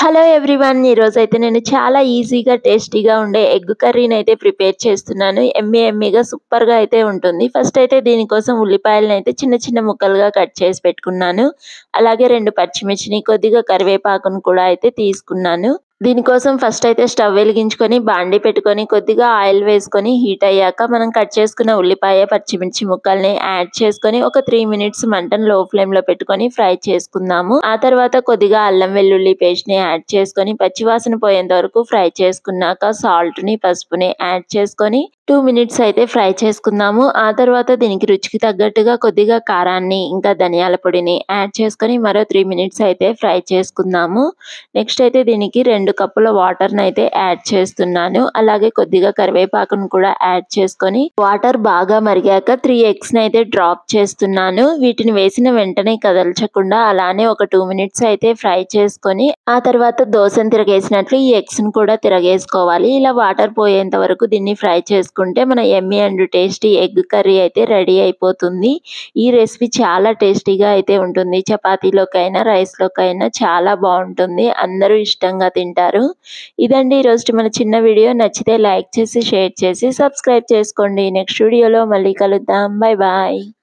hello everyone ఈరోజు అయితే నేను చాలా ఈజీగా టేస్టీగా ఉండే ఎగ్ కర్రీని అయితే ప్రిపేర్ చేస్తున్నాను ఎమ్మి ఎమ్మిగా సూపర్గా అయితే ఉంటుంది ఫస్ట్ అయితే దీనికోసం ఉల్లిపాయలను అయితే చిన్న చిన్న ముక్కలుగా కట్ చేసి పెట్టుకున్నాను అలాగే రెండు పచ్చిమిర్చిని కొద్దిగా కరివేపాకును కూడా అయితే తీసుకున్నాను దీనికోసం ఫస్ట్ అయితే స్టవ్ వెలిగించుకొని బాండి పెట్టుకొని కొద్దిగా ఆయిల్ వేసుకొని హీట్ అయ్యాక మనం కట్ చేసుకున్న ఉల్లిపాయ పచ్చిమిర్చి ముక్కల్ని యాడ్ చేసుకొని ఒక త్రీ మినిట్స్ మంటను లో ఫ్లేమ్ లో పెట్టుకొని ఫ్రై చేసుకుందాము ఆ తర్వాత కొద్దిగా అల్లం వెల్లుల్లి పేస్ట్ ని యాడ్ చేసుకొని పచ్చివాసన పోయేంత వరకు ఫ్రై చేసుకున్నాక సాల్ట్ ని పసుపుని యాడ్ చేసుకొని టూ మినిట్స్ అయితే ఫ్రై చేసుకుందాము ఆ తర్వాత దీనికి రుచికి తగ్గట్టుగా కొద్దిగా కారాన్ని ఇంకా ధనియాల పొడిని యాడ్ చేసుకొని మరో త్రీ మినిట్స్ అయితే ఫ్రై చేసుకుందాము నెక్స్ట్ అయితే దీనికి రెండు కప్పుల వాటర్ని అయితే యాడ్ చేస్తున్నాను అలాగే కొద్దిగా కరివేపాకును కూడా యాడ్ చేసుకొని వాటర్ బాగా మరిగాక త్రీ ఎగ్స్ ని అయితే డ్రాప్ చేస్తున్నాను వీటిని వేసిన వెంటనే కదల్చకుండా అలానే ఒక టూ మినిట్స్ అయితే ఫ్రై చేసుకొని ఆ తర్వాత దోశను తిరగేసినట్లు ఈ ఎగ్స్ ని కూడా తిరగేసుకోవాలి ఇలా వాటర్ పోయేంత వరకు దీన్ని ఫ్రై చేసుకుంటే మన yummy and tasty egg curry అయితే రెడీ అయిపోతుంది ఈ రెసిపీ చాలా టేస్టీగా అయితే ఉంటుంది చపాతీలోకైనా రైస్లోకైనా చాలా బాగుంటుంది అందరూ ఇష్టంగా తింటారు ఇదండి ఈరోజు మన చిన్న వీడియో నచ్చితే లైక్ చేసి షేర్ చేసి సబ్స్క్రైబ్ చేసుకోండి నెక్స్ట్ వీడియోలో మళ్ళీ కలుద్దాం బాయ్ బాయ్